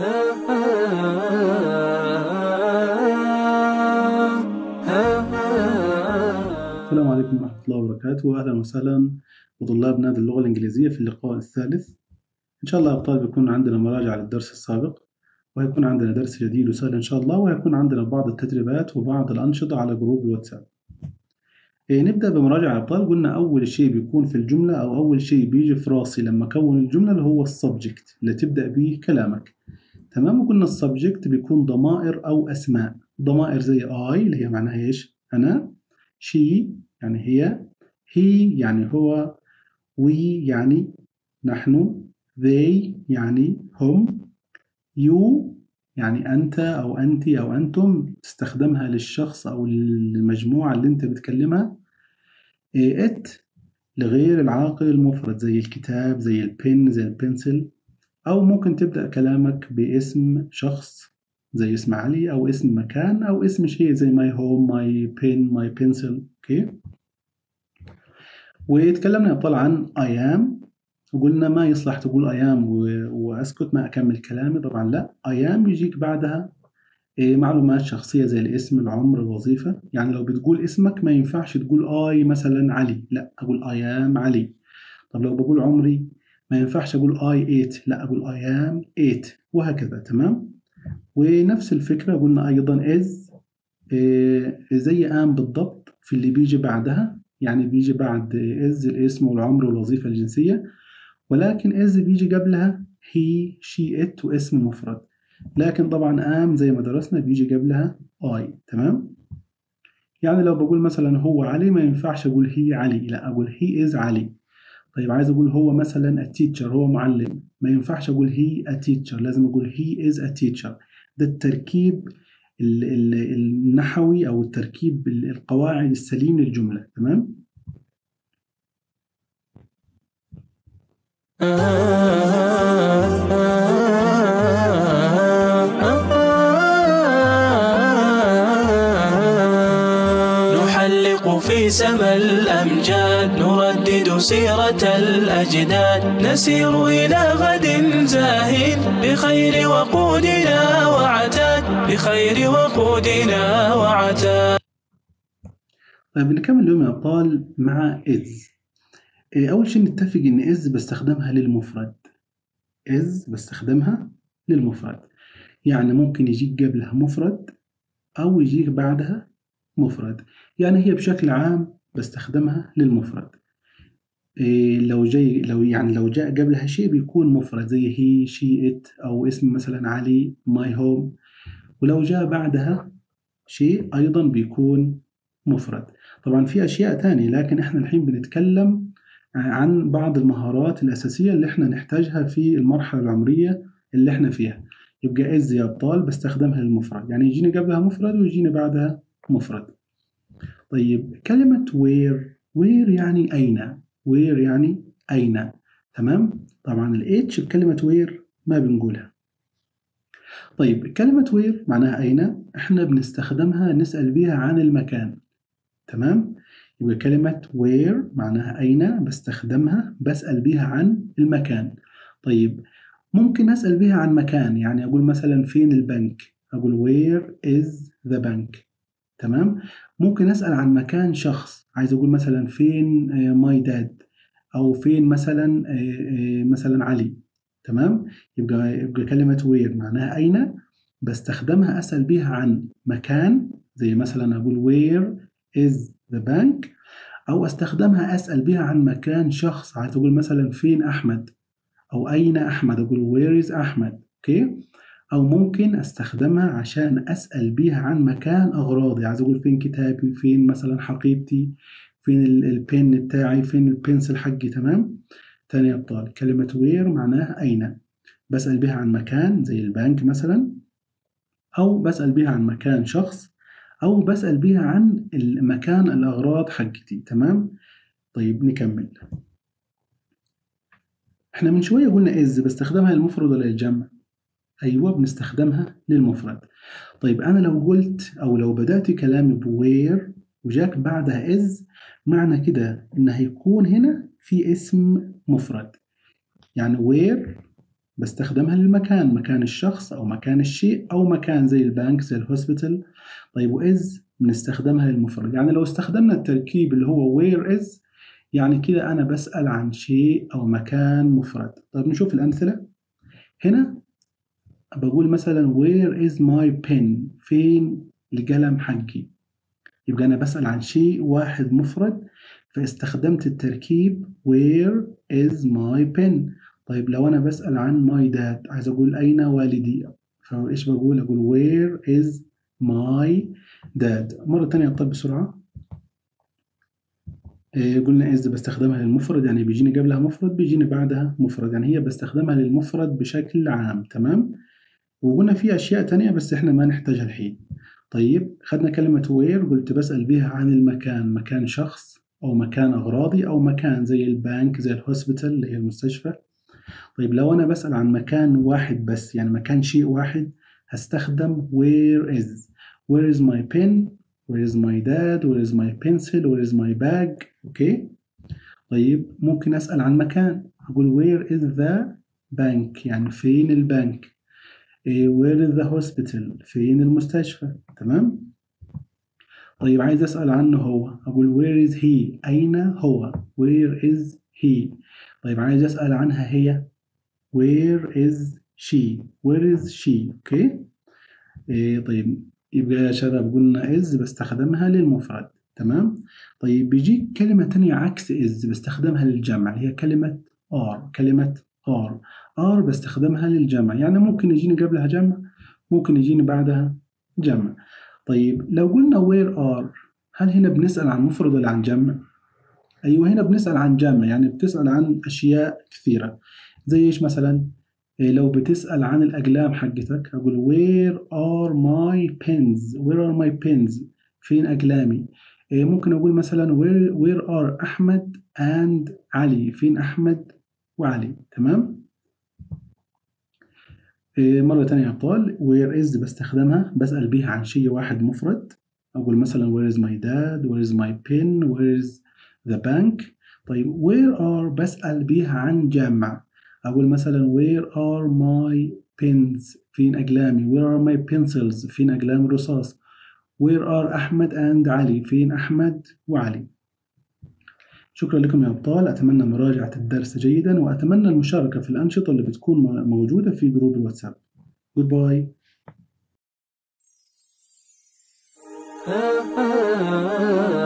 السلام عليكم ورحمة الله وبركاته أهلا وسهلا بطلاب نادي اللغة الإنجليزية في اللقاء الثالث إن شاء الله أبطال بيكون عندنا مراجعة للدرس السابق وهيكون عندنا درس جديد وسهل إن شاء الله وهيكون عندنا بعض التدريبات وبعض الأنشطة على جروب الواتساب إيه نبدأ بمراجعة الأبطال قلنا أول شيء بيكون في الجملة أو أول شيء بيجي في راسي لما أكون الجملة اللي هو السبجكت اللي تبدأ به كلامك تمام وقلنا السبجكت بيكون ضمائر أو أسماء ضمائر زي I اللي هي معناها إيش أنا she يعني هي he يعني هو we يعني نحن they يعني هم you يعني أنت أو أنت أو أنتم تستخدمها للشخص أو المجموعة اللي أنت بتكلمها it لغير العاقل المفرد زي الكتاب زي البن زي البنسل أو ممكن تبدأ كلامك باسم شخص زي اسم علي أو اسم مكان أو اسم شيء زي my home my pen my pencil أوكي وتكلمنا يا أبطال عن I am وقلنا ما يصلح تقول I am وأسكت ما أكمل كلامي طبعا لا I am يجيك بعدها معلومات شخصية زي الاسم العمر الوظيفة يعني لو بتقول اسمك ما ينفعش تقول I مثلا علي لا أقول I am علي طب لو بقول عمري ما ينفعش أقول I eight لا أقول I am eight وهكذا تمام ونفس الفكرة قلنا أيضا is زي am بالضبط في اللي بيجي بعدها يعني بيجي بعد is الاسم والعمر والوظيفة الجنسية ولكن is بيجي قبلها he she it واسم مفرد لكن طبعا am زي ما درسنا بيجي قبلها I تمام يعني لو بقول مثلا هو علي ما ينفعش أقول هي علي لا أقول he is علي طيب عايز أقول هو مثلا a teacher هو معلم ما ينفعش أقول he a teacher لازم أقول he is a teacher ده التركيب النحوي أو التركيب القواعد السليم للجملة تمام نحلق في سما الأمجاد نردد سيرة الأجداد نسير إلى غد زاهد بخير وقودنا وعتاد بخير وقودنا وعتاد طيب نكمل اليوم يا أبطال مع is أول شيء نتفق إن is بستخدمها للمفرد is بستخدمها للمفرد يعني ممكن يجيك قبلها مفرد أو يجيك بعدها مفرد يعني هي بشكل عام بستخدمها للمفرد إيه لو جاي لو يعني لو جاء قبلها شيء بيكون مفرد زي هي شي ات أو اسم مثلا علي ماي هوم ولو جاء بعدها شيء أيضا بيكون مفرد طبعا في أشياء تانية لكن إحنا الحين بنتكلم عن بعض المهارات الأساسية اللي إحنا نحتاجها في المرحلة العمرية اللي إحنا فيها يبقى إز يا أبطال بستخدمها للمفرد يعني يجيني قبلها مفرد ويجيني بعدها مفرد طيب كلمة where where يعني أين where يعني أين تمام طبعا ال H بكلمة where ما بنقولها طيب كلمة where معناها أين إحنا بنستخدمها نسأل بيها عن المكان تمام يبقى كلمة where معناها أين بستخدمها بسأل بيها عن المكان طيب ممكن أسأل بيها عن مكان يعني أقول مثلا فين البنك أقول where is the bank تمام ممكن أسأل عن مكان شخص عايز أقول مثلا فين ماي داد أو فين مثلا مثلا علي تمام يبقى يبقى كلمة where معناها أين بستخدمها أسأل بيها عن مكان زي مثلا أقول where is the bank أو أستخدمها أسأل بها عن مكان شخص عايز أقول مثلا فين أحمد أو أين أحمد أقول where is أحمد أوكي أو ممكن أستخدمها عشان أسأل بيها عن مكان أغراضي عايز أقول فين كتابي فين مثلا حقيبتي فين البن بتاعي فين البنسل حقي تمام تاني يا أبطال كلمة where معناها أين بسأل بها عن مكان زي البنك مثلا أو بسأل بها عن مكان شخص أو بسأل بيها عن المكان الأغراض حقتي تمام طيب نكمل احنا من شوية قلنا إز بستخدمها للمفرد ولا للجمع أيوة بنستخدمها للمفرد طيب أنا لو قلت أو لو بدأت كلامي بوير وجاك بعدها إز معنى كده إن هيكون هنا في اسم مفرد يعني where بستخدمها للمكان مكان الشخص أو مكان الشيء أو مكان زي البنك زي الهوسبيتال طيب وإز بنستخدمها للمفرد يعني لو استخدمنا التركيب اللي هو where is يعني كده أنا بسأل عن شيء أو مكان مفرد طيب نشوف الأمثلة هنا بقول مثلا where is my pen فين القلم حقي يبقى أنا بسأل عن شيء واحد مفرد فاستخدمت التركيب where is my pen طيب لو أنا بسأل عن my dad عايز أقول أين والدي فإيش بقول أقول where is my dad مرة تانية طيب بسرعة إيه قلنا is بستخدمها للمفرد يعني بيجيني قبلها مفرد بيجيني بعدها مفرد يعني هي بستخدمها للمفرد بشكل عام تمام وقلنا في أشياء تانية بس إحنا ما نحتاجها الحين طيب خدنا كلمة where قلت بسأل بيها عن المكان مكان شخص أو مكان أغراضي أو مكان زي البنك زي الهوسبيتال اللي هي المستشفى طيب لو أنا بسأل عن مكان واحد بس يعني مكان شيء واحد هستخدم where is where is my pen where is my dad where is my pencil where is my bag أوكي طيب ممكن أسأل عن مكان أقول where is the bank يعني فين البنك إيه where is the hospital فين المستشفى تمام طيب عايز أسأل عنه هو أقول where is he أين هو where is he طيب عايز أسأل عنها هي where is she where is she أوكي إيه طيب يبقى يا شباب قلنا is بستخدمها للمفرد تمام طيب بيجي كلمة تانية عكس is بستخدمها للجمع اللي هي كلمة are كلمة are are بستخدمها للجمع يعني ممكن يجيني قبلها جمع ممكن يجيني بعدها جمع طيب لو قلنا where are هل هنا بنسأل عن مفرد ولا عن جمع؟ أيوة هنا بنسأل عن جمع يعني بتسأل عن أشياء كثيرة زي إيش مثلا؟ إيه لو بتسأل عن الأقلام حقتك أقول where are my pens where are my pens فين أقلامي إيه ممكن أقول مثلا where, where are أحمد and علي فين أحمد وعلي تمام إيه مرة تانية يا أبطال where is بستخدمها بسأل بيها عن شيء واحد مفرد أقول مثلا where is my dad where is my pen where is the bank طيب where are بسأل بيها عن جمع أقول مثلا where are my pens فين أقلامي where are my pencils فين أقلام الرصاص where are أحمد and علي فين أحمد وعلي شكرا لكم يا أبطال أتمنى مراجعة الدرس جيدا وأتمنى المشاركة في الأنشطة اللي بتكون موجودة في جروب الواتساب Goodbye ah, ah, ah.